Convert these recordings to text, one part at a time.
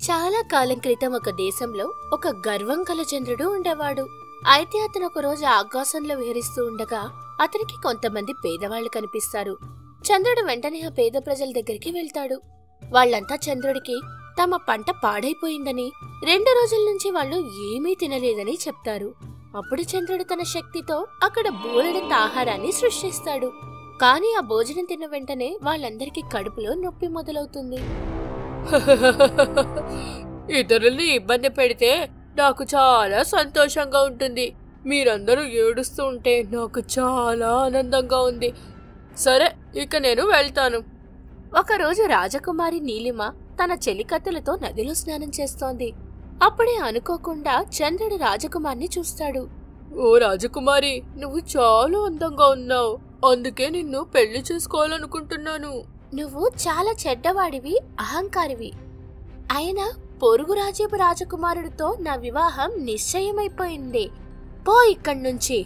చాలా కాలం క్రితం ఒక దేశంలో ఒక గర్వం కల చంద్రుడు ఉండేవాడు అయితే అతను ఒక రోజు ఆకాశంలో విహరిస్తూ ఉండగా అతనికి కొంతమంది పేదవాళ్లు కనిపిస్తారు చంద్రుడు వెంటనే ఆ పేద ప్రజల దగ్గరికి వెళ్తాడు వాళ్ళంతా చంద్రుడికి తమ పంట పాడైపోయిందని రెండు రోజుల నుంచి వాళ్ళు ఏమీ తినలేదని చెప్తారు అప్పుడు చంద్రుడు తన శక్తితో అక్కడ బోలెడంత ఆహారాన్ని సృష్టిస్తాడు కానీ ఆ భోజనం తిన్న వెంటనే వాళ్ళందరికీ కడుపులో నొప్పి మొదలవుతుంది ఇతరుల్ని ఇబ్బంది పెడితే నాకు చాలా సంతోషంగా ఉంటుంది మీరందరూ ఏడుస్తూ ఉంటే నాకు చాలా ఆనందంగా ఉంది సరే ఇక నేను వెళ్తాను ఒకరోజు రాజకుమారి నీలిమ తన చెలికత్తెలతో నదిలో స్నానం చేస్తోంది అప్పుడే అనుకోకుండా చంద్రుడు రాజకుమార్ని చూస్తాడు ఓ రాజకుమారి నువ్వు చాలా అందంగా ఉన్నావు అందుకే నిన్ను పెళ్లి చేసుకోవాలనుకుంటున్నాను నువ్వు చాలా చెడ్డవాడివి అహంకారివి అయినా పొరుగు రాజ్యపు రాజకుమారుడితో నా వివాహం నిశ్చయమైపోయింది పో ఇక్కడి నుంచి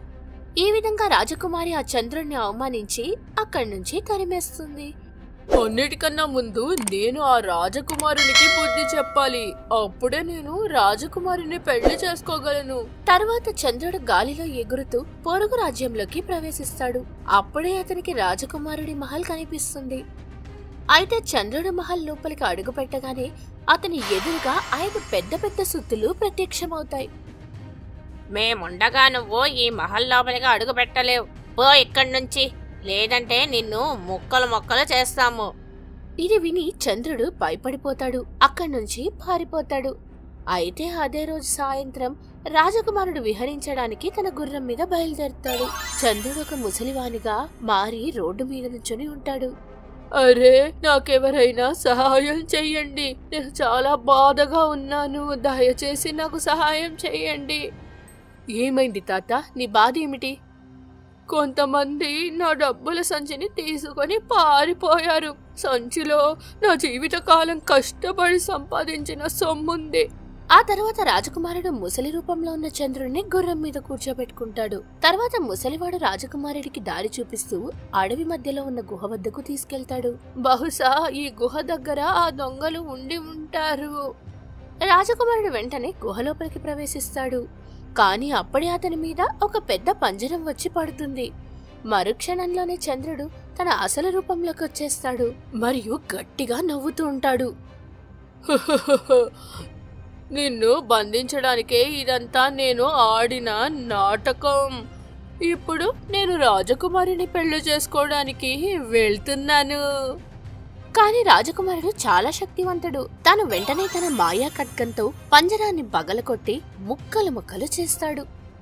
ఈ విధంగా రాజకుమారి ఆ చంద్రుణ్ణి అవమానించి అక్కడి నుంచి తరిమేస్తుంది అన్నిటికన్నా ముందు నేను ఆ రాజకుమారునికి బుద్ధి చెప్పాలి అప్పుడే నేను రాజకుమారిని పెళ్లి చేసుకోగలను తర్వాత చంద్రుడు గాలిలో ఎగురుతూ పొరుగు రాజ్యంలోకి ప్రవేశిస్తాడు అప్పుడే అతనికి రాజకుమారుడి మహల్ కనిపిస్తుంది అయితే చంద్రుడి మహల్ లోపలికి అడుగు పెట్టగానే అతని ఎదురుగా ఐదు పెద్ద పెద్ద సుత్తులు ప్రత్యక్షమవుతాయి మేముండగా నువ్వు ఈ మహల్ లోపలికి అడుగు పెట్టలేవు పో ఇక్కడి నుంచి లేదంటే నిన్ను ముక్కలు ముక్కలు చేస్తాము ఇది విని చంద్రుడు భయపడిపోతాడు అక్కడి నుంచి పారిపోతాడు అయితే అదే రోజు సాయంత్రం రాజకుమారుడు విహరించడానికి తన గుర్రం మీద బయలుదేరుతాడు చంద్రుడు ఒక ముసలివానిగా మారి రోడ్డు మీద నుంచొని ఉంటాడు అరే నాకెవరైనా సహాయం చెయ్యండి నేను చాలా బాధగా ఉన్నాను దయచేసి నాకు సహాయం చెయ్యండి ఏమైంది తాత నీ బాధ ఏమిటి కొంతమంది నా డబ్బుల సంచిని తీసుకొని పారిపోయారు సంచిలో నా జీవితకాలం కష్టపడి సంపాదించిన సొమ్ముంది ఆ తర్వాత రాజకుమారుడు ముసలి రూపంలో ఉన్న చంద్రుడిని గుర్రం మీద కూర్చోబెట్టుకుంటాడు తర్వాత ముసలివాడు రాజకుమారుడికి దారి చూపిస్తూ అడవి మధ్యలో ఉన్న గుహ వద్దకు తీసుకెళ్తాడు బహుశా ఈ గుహ దగ్గర ఆ దొంగలు ఉండి ఉంటారు రాజకుమారుడు వెంటనే గుహ లోపలికి ప్రవేశిస్తాడు కానీ అప్పుడే అతని మీద ఒక పెద్ద పంజరం వచ్చి పడుతుంది మరుక్షణంలోనే చంద్రుడు తన అసలు రూపంలోకి వచ్చేస్తాడు మరియు గట్టిగా నవ్వుతూ ఉంటాడు నిన్ను బంధించడానికే ఇదంతా నేను ఆడిన నాటకం ఇప్పుడు నేను రాజకుమారిని పెళ్లి చేసుకోవడానికి వెళ్తున్నాను కానీ రాజకుమారుడు చాలా శక్తివంతుడు తాను వెంటనే తన మాయా ఖడ్గంతో పంజరాన్ని బగలకొట్టి ముక్కలు ముక్కలు చేస్తాడు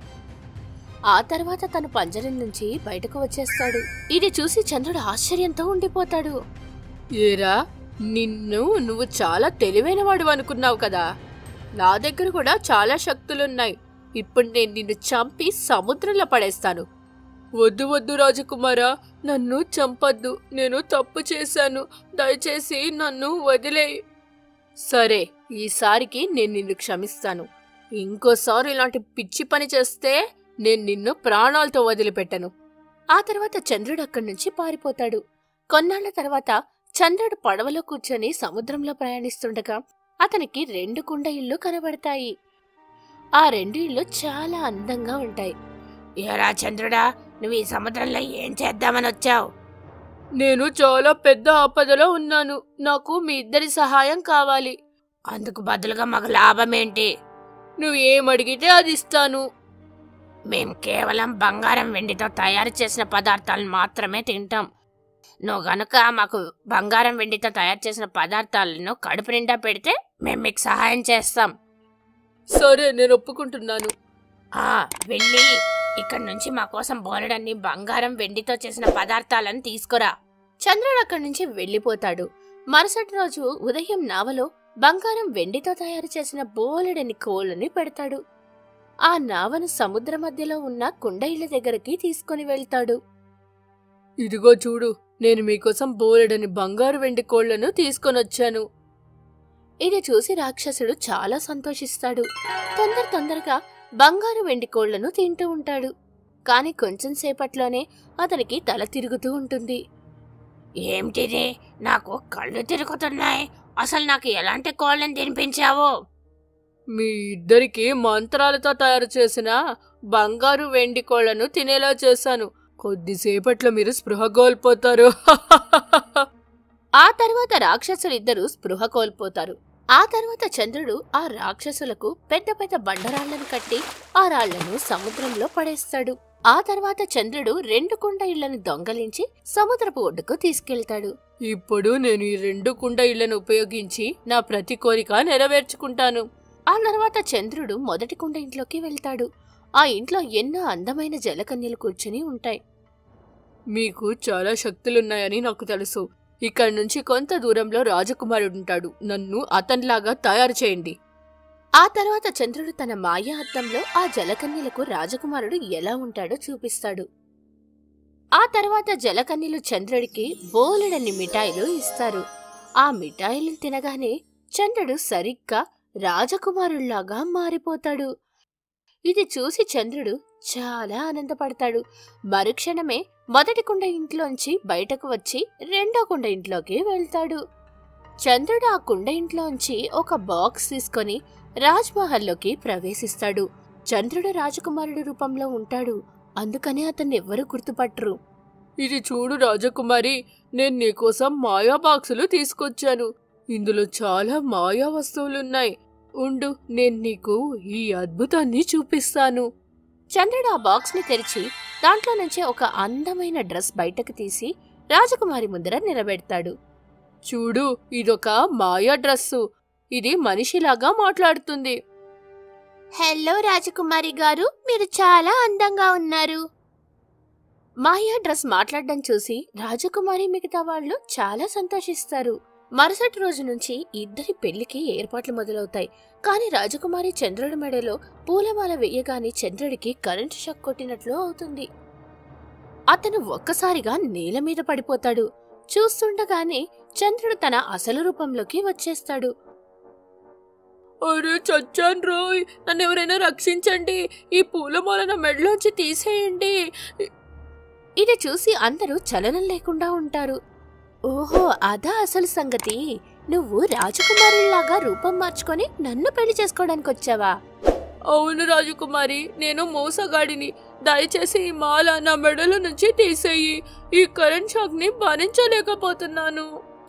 ఆ తర్వాత తను పంజరం నుంచి బయటకు వచ్చేస్తాడు ఇది చూసి చంద్రుడు ఆశ్చర్యంతో ఉండిపోతాడు ఏరా నిన్ను నువ్వు చాలా తెలివైనవాడు అనుకున్నావు కదా నా దగ్గర కూడా చాలా శక్తులున్నాయి ఇప్పుడు నేను నిన్ను చంపి సముద్రంలో పడేస్తాను వద్దు వద్దు రాజకుమారా నన్ను చంపద్దు నేను తప్పు చేశాను దయచేసి నన్ను వదిలేయి సరే ఈసారికి నేను నిన్ను క్షమిస్తాను ఇంకోసారి ఇలాంటి పిచ్చి పని చేస్తే నేను నిన్ను ప్రాణాలతో వదిలిపెట్టను ఆ తర్వాత చంద్రుడు అక్కడి నుంచి పారిపోతాడు కొన్నాళ్ల తర్వాత చంద్రుడు పడవలో కూర్చొని సముద్రంలో ప్రయాణిస్తుండగా అతనికి రెండు కుండ ఇళ్ళు కనబడతాయి ఆ రెండు ఇళ్ళు చాలా అందంగా ఉంటాయి ఏరా చంద్రుడా నువ్వు ఈ సముద్రంలో ఏం చేద్దామని వచ్చావు నేను చాలా పెద్ద ఆపదలో ఉన్నాను నాకు మీ ఇద్దరి సహాయం కావాలి అందుకు బదులుగా మాకు లాభం ఏంటి నువ్వు ఏం అడిగితే అది ఇస్తాను మేం కేవలం బంగారం వెండితో తయారు చేసిన పదార్థాలను మాత్రమే తింటాం నువ్వు గనుక మాకు బంగారం వెండితో తయారు చేసిన పదార్థాలను కడుపు నిండా పెడితే మేము మీకు సహాయం చేస్తాం సరే నేను ఒప్పుకుంటున్నాను ఆ వెళ్ళి ఇక్కడి నుంచి మా కోసం బోలెడన్ని బంగారం వెండితో చేసిన పదార్థాలను తీసుకురా చంద్రుడు అక్కడి నుంచి వెళ్లిపోతాడు మరుసటి రోజు ఉదయం నావలో బంగారం వెండితో తయారు చేసిన బోలెడని కోళ్ళని పెడతాడు ఆ నావను సముద్ర మధ్యలో ఉన్న కుండ ఇళ్ళ దగ్గరికి తీసుకుని వెళ్తాడు ఇదిగో చూడు నేను మీకోసం బోలెడని బంగారు వెండి కోళ్లను తీసుకొనొచ్చాను ఇది చూసి రాక్షసుడు చాలా సంతోషిస్తాడు తొందర తొందరగా బంగారు వెండి కోళ్లను తింటూ ఉంటాడు కాని కొంచెం సేపట్లోనే అతనికి తల తిరుగుతూ ఉంటుంది ఏమిటిది నాకు కళ్ళు తిరుగుతున్నాయి అసలు నాకు ఎలాంటి కోళ్ళని తినిపించావో మీ ఇద్దరికి మంత్రాలతో తయారు చేసిన బంగారు వెండి కోళ్లను తినేలా చేశాను కొద్దిసేపట్లో మీరు స్పృహ కోల్పోతారు ఆ తర్వాత రాక్షసులిద్దరూ స్పృహ కోల్పోతారు ఆ తర్వాత చంద్రుడు ఆ రాక్షసులకు పెద్ద పెద్ద బండరాళ్లను కట్టి ఆ రాళ్లను సముద్రంలో పడేస్తాడు ఆ తర్వాత చంద్రుడు రెండు కుండ ఇళ్లను దొంగలించి సముద్రపు ఒడ్డుకు తీసుకెళ్తాడు ఇప్పుడు నేను ఈ రెండు కుండ ఇళ్లను ఉపయోగించి నా ప్రతి కోరిక నెరవేర్చుకుంటాను ఆ తర్వాత చంద్రుడు మొదటి కుండ ఇంట్లోకి వెళ్తాడు ఆ ఇంట్లో ఎన్నో అందమైన జలకన్యలు కూర్చుని ఉంటాయి మీకు చాలా శక్తులున్నాయని నాకు తెలుసు ఇక్కడి నుంచి కొంత దూరంలో రాజకుమారుడుంటాడు నన్ను అతనిలాగా తయారు చేయండి ఆ తర్వాత చంద్రుడు తన మాయా అద్దంలో ఆ జలకన్యలకు రాజకుమారుడు ఎలా ఉంటాడో చూపిస్తాడు ఆ తర్వాత జలకన్యలు చంద్రుడికి బోలెడన్ని మిఠాయిలు ఇస్తారు ఆ మిఠాయిలను తినగానే చంద్రుడు సరిగ్గా రాజకుమారుల్లాగా మారిపోతాడు ఇది చూసి చంద్రుడు చాలా ఆనందపడతాడు మరుక్షణమే మొదటి కుండ ఇంట్లోంచి బయటకు వచ్చి రెండో కుండ ఇంట్లోకి వెళ్తాడు చంద్రుడు ఆ కుండ ఇంట్లోంచి ఒక బాక్స్ తీసుకొని రాజ్మహల్లోకి ప్రవేశిస్తాడు చంద్రుడు రాజకుమారుడి రూపంలో ఉంటాడు అందుకనే అతన్ని ఎవ్వరూ గుర్తుపట్టరు ఇది చూడు రాజకుమారి నేను నీకోసం మాయా బాక్సులు తీసుకొచ్చాను ఇందులో చాలా మాయా వస్తువులున్నాయి ఉండు నేను నీకు ఈ అద్భుతాన్ని చూపిస్తాను చంద్రుడు ఆ బాక్స్ ని తెరిచి దాంట్లో నుంచి ఒక అందమైన డ్రెస్ బయటకు తీసి రాజకుమారి ముందర నిలబెడతాడు చూడు ఇదొక మాయా డ్రస్సు ఇది మనిషిలాగా మాట్లాడుతుంది హలో రాజకుమారి గారు మీరు చాలా అందంగా ఉన్నారు మాయా డ్రెస్ మాట్లాడడం చూసి రాజకుమారి మిగతా వాళ్ళు చాలా సంతోషిస్తారు మరుసటి రోజు నుంచి ఇద్దరి పెళ్లికి ఏర్పాట్లు మొదలవుతాయి కానీ రాజకుమారి చంద్రుడి మెడలో పూలమాల వెయ్యగానే చంద్రుడికి కరెంటు షాక్ కొట్టినట్లు అవుతుంది అతను ఒక్కసారిగా నేల మీద పడిపోతాడు చూస్తుండగానే చంద్రుడు తన అసలు రూపంలోకి వచ్చేస్తాడు అరే చచ్చాను రోయ్ నన్ను ఎవరైనా రక్షించండి ఈ పూలమాల నా మెడలోంచి తీసేయండి ఇది చూసి అందరూ చలనం లేకుండా ఉంటారు ఓహో అదా అసలు సంగతి నువ్వు రాజకుమారుల్లాగా రూపం మార్చుకొని నన్ను పెళ్లి చేసుకోవడానికి వచ్చావా అవును రాజకుమారి నేను మోసగాడిని దయచేసి ఈ మాల నా మెడలో నుంచి తీసేయి ఈ కరెంట్ షాక్ ని భరించలేకపోతున్నాను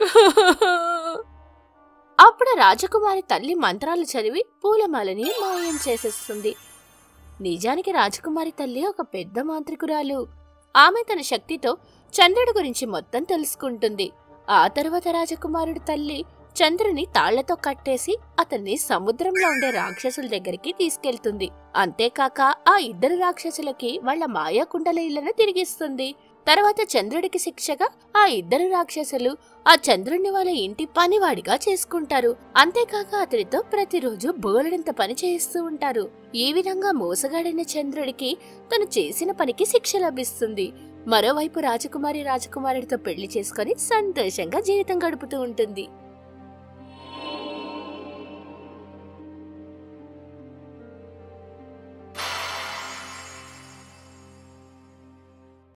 అప్పుడు రాజకుమారి తల్లి మంత్రాలు చదివి పూలమాలని మాయం చేసేస్తుంది నిజానికి రాజకుమారి తల్లి ఒక పెద్ద మాంత్రికురాలు ఆమె తన శక్తితో చంద్రుడి గురించి మొత్తం తెలుసుకుంటుంది ఆ తర్వాత రాజకుమారుడి తల్లి చంద్రుని తాళ్లతో కట్టేసి అతన్ని సముద్రంలో ఉండే రాక్షసుల దగ్గరికి తీసుకెళ్తుంది అంతేకాక ఆ ఇద్దరు రాక్షసులకి వాళ్ళ మాయా కుండల ఇళ్లను తిరిగిస్తుంది తర్వాత చంద్రుడికి శిక్షగా ఆ ఇద్దరు రాక్షసులు ఆ చంద్రుణ్ణి వాళ్ళ ఇంటి పనివాడిగా చేసుకుంటారు అంతేకాక అతనితో ప్రతిరోజు బోలెడంత పని చేయిస్తూ ఉంటారు ఈ విధంగా మోసగాడైన చంద్రుడికి తను చేసిన పనికి శిక్ష లభిస్తుంది మరోవైపు రాజకుమారి రాజకుమారుడితో పెళ్లి చేసుకొని సంతోషంగా జీవితం గడుపుతూ ఉంటుంది